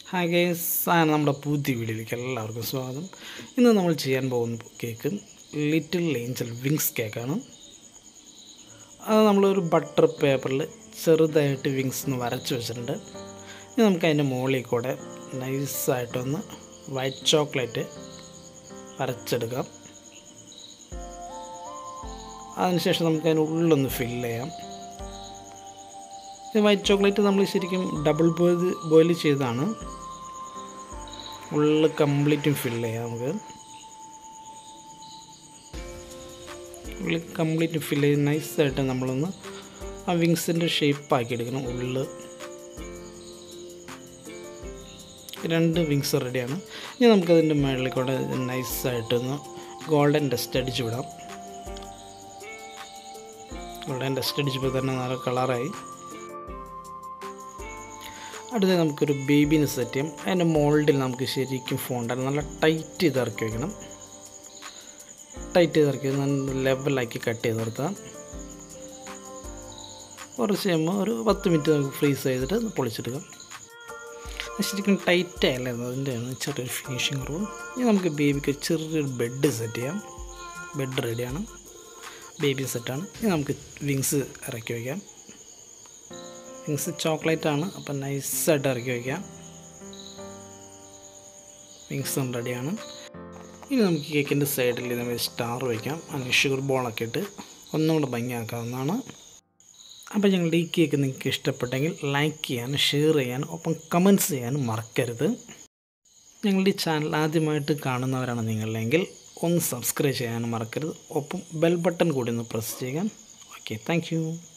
hi guys ആണ് നമ്മുടെ പുതിയ വീഡിയോയിലേക്ക് എല്ലാവർക്കും സ്വാഗതം ഇന്ന് നമ്മൾ ചെയ്യാൻ പോകുന്ന കേക്ക് ലിറ്റിൽ ഏഞ്ചൽ വിങ്സ് കേക്കാണ് അത് നമ്മളൊരു ബട്ടർ പേപ്പറിൽ ചെറുതായിട്ട് വിങ്സ് ഒന്ന് വരച്ച് വെച്ചിട്ടുണ്ട് ഇനി നമുക്ക് അതിൻ്റെ മുകളിൽ കൂടെ നൈസായിട്ടൊന്ന് വൈറ്റ് ചോക്ലേറ്റ് വരച്ചെടുക്കാം അതിനുശേഷം നമുക്ക് അതിന് ഉള്ളൊന്ന് ഫില്ല് ചെയ്യാം ഈ വൈറ്റ് ചോക്ലേറ്റ് നമ്മൾ ശരിക്കും ഡബിൾ ബോയിൽ ബോയിൽ ചെയ്താണ് ഉള്ളിൽ കംപ്ലീറ്റും ഫില്ല് ചെയ്യാം നമുക്ക് ഉള്ളിൽ കംപ്ലീറ്റ് ഫില്ല് ചെയ്ത് നൈസായിട്ട് നമ്മളൊന്ന് ആ വിങ്സിൻ്റെ ഷേപ്പാക്കി എടുക്കണം ഉള്ളിൽ രണ്ട് വിങ്സ് റെഡിയാണ് ഇനി നമുക്കതിൻ്റെ മുകളിൽ കൂടെ നൈസായിട്ടൊന്ന് ഗോൾഡൻ ഡസ്റ്റ് അടിച്ച് വിടാം ഗോൾഡൻ ഡസ്റ്റ് അടിച്ചപ്പോൾ തന്നെ നല്ല കളറായി അടുത്ത നമുക്കൊരു ബേബിനെ സെറ്റ് ചെയ്യാം അതിൻ്റെ മോൾഡിൽ നമുക്ക് ശരിക്കും ഫോണ്ടാൽ നല്ല ടൈറ്റ് ചെയ്ത് ഇറക്കി വയ്ക്കണം ടൈറ്റ് ചെയ്ത് ഇറക്കി നല്ല ലെവലാക്കി കട്ട് ചെയ്ത് നിർത്താം കുറച്ച് കഴിയുമ്പോൾ ഒരു പത്ത് മിനിറ്റ് നമുക്ക് ഫ്രീസ് ചെയ്തിട്ട് പൊളിച്ചെടുക്കാം ശരിക്കും ടൈറ്റ് ആയല്ലായിരുന്നു അതിൻ്റെയാണ് ചെറിയൊരു ഫിനിഷിങ് റൂം ഇനി നമുക്ക് ബേബിക്ക് ചെറിയൊരു ബെഡ് സെറ്റ് ചെയ്യാം ബെഡ് റെഡിയാണ് ബേബി സെറ്റാണ് ഇനി നമുക്ക് വിങ്സ് ഇറക്കി വയ്ക്കാം വിങ്സ് ചോക്ലേറ്റ് ആണ് അപ്പം നൈസായിട്ട് ഇറക്കി വയ്ക്കാം വിങ്സും റെഡിയാണ് ഇനി നമുക്ക് കേക്കിൻ്റെ സൈഡിൽ നമ്മൾ സ്റ്റാർ വയ്ക്കാം അങ്ങനെ ഷുഗർ ബോളൊക്കെ ഇട്ട് ഒന്നും കൂടെ ഭംഗിയാക്കാവുന്നതാണ് അപ്പോൾ ഞങ്ങളുടെ ഈ കേക്ക് നിങ്ങൾക്ക് ഇഷ്ടപ്പെട്ടെങ്കിൽ ലൈക്ക് ചെയ്യാനും ഷെയർ ചെയ്യാനും ഒപ്പം കമൻറ്റ്സ് ചെയ്യാനും മറക്കരുത് ഞങ്ങളുടെ ഈ ചാനൽ ആദ്യമായിട്ട് കാണുന്നവരാണ് നിങ്ങളെങ്കിൽ ഒന്ന് സബ്സ്ക്രൈബ് ചെയ്യാനും മറക്കരുത് ഒപ്പം ബെൽ ബട്ടൺ കൂടി ഒന്ന് പ്രസ് ചെയ്യാൻ ഓക്കെ താങ്ക്